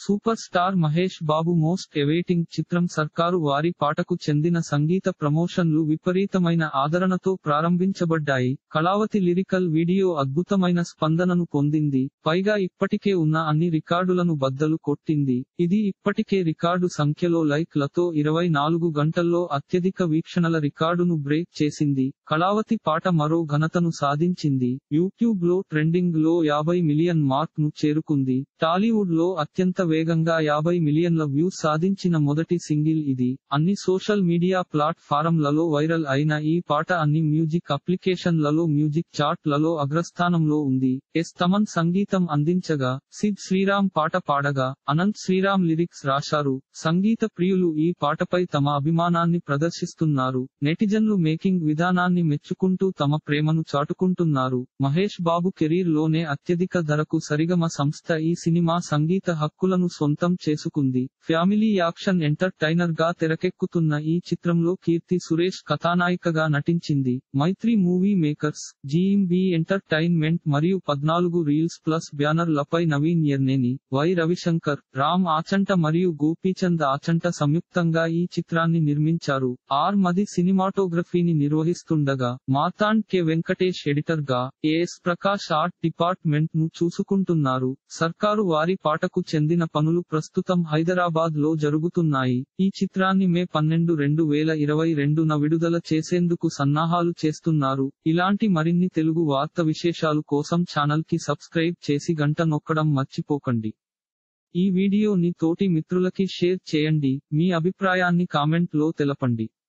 super star Mahesh Babu most awaiting చిత్రం సర్కారు వారి పాటకు చెందిన సంగీత ప్రమోషన్లు విపరీతమైన ఆదరణతో ప్రారంభించబడ్డాయి కళావతి లిరికల్ వీడియో అద్భుతమైన స్పందనను పొందింది పైగా ఇప్పటికే ఉన్న అన్ని రికార్డులను బద్దలు కొట్టింది ఇది ఇప్పటికే రికార్డు సంఖ్యలో లైక్ లతో ఇరవై నాలుగు గంటల్లో అత్యధిక వీక్షణల రికార్డును బ్రేక్ చేసింది కళావతి పాట మరో ఘనతను సాధించింది యూట్యూబ్ లో ట్రెండింగ్ లో యాభై మిలియన్ మార్క్ ను చేరుకుంది టాలీవుడ్ లో అత్యంత వేగంగా యాభై మిలియన్ల వ్యూస్ సాధించిన మొదటి సింగిల్ ఇది అన్ని సోషల్ మీడియా ప్లాట్ఫారంలలో వైరల్ అయిన ఈ పాట అన్ని మ్యూజిక్ అప్లికేషన్లలో మ్యూజిక్ చార్ట్ లలో అగ్రస్థానంలో ఉంది ఎస్ తమన్ సంగీతం అందించగా సిద్ శ్రీరామ్ పాట పాడగా అనంత్ శ్రీరామ్ లిరిక్స్ రాశారు సంగీత ప్రియులు ఈ పాటపై తమ అభిమానాన్ని ప్రదర్శిస్తున్నారు నెటిజన్లు మేకింగ్ విధానాన్ని మెచ్చుకుంటూ తమ ప్రేమను చాటుకుంటున్నారు మహేష్ బాబు కెరీర్ లోనే అత్యధిక ధరకు సరిగమ సంస్థ ఈ సినిమా సంగీత హక్కులను సొంతం చేసుకుంది ఫ్యామిలీ యాక్షన్ ఎంటర్టైనర్ గా తెరకెక్కుతున్న ఈ చిత్రంలో కీర్తి సురేష్ కథానాయికగా నటించింది Mythri movie makers GMB entertainment మరియు పద్నాలుగు రీల్స్ ప్లస్ బ్యానర్ లపై నవీన్ ఎర్నేని వై రవిశంకర్ రామ్ ఆచంట మరియు గోపీచంద్ ఆచంట సంయుక్తంగా ఈ చిత్రాన్ని నిర్మించారు ఆర్ మది సినిమాటోగ్రఫీని నిర్వహిస్తుండగా మార్తాండ్ కె వెంకటేష్ ఎడిటర్ గా ఏఎస్ ప్రకాష్ ఆర్ట్ డిపార్ట్మెంట్ ను చూసుకుంటున్నారు సర్కారు వారి పాటకు చెందిన పనులు ప్రస్తుతం హైదరాబాద్ లో జరుగుతున్నాయి ఈ చిత్రాన్ని మే పన్నెండు రెండు వేల ఇరవై రెండున విడుదల చేసేందుకు సన్నాహాలు చేస్తున్నారు ఇలాంటి మరిన్ని తెలుగు వార్త విశేషాలు కోసం ఛానల్ కి సబ్స్క్రైబ్ చేసి గంట నొక్కడం మర్చిపోకండి ఈ వీడియోని తోటి మిత్రులకి షేర్ చేయండి మీ అభిప్రాయాన్ని కామెంట్ లో తెలపండి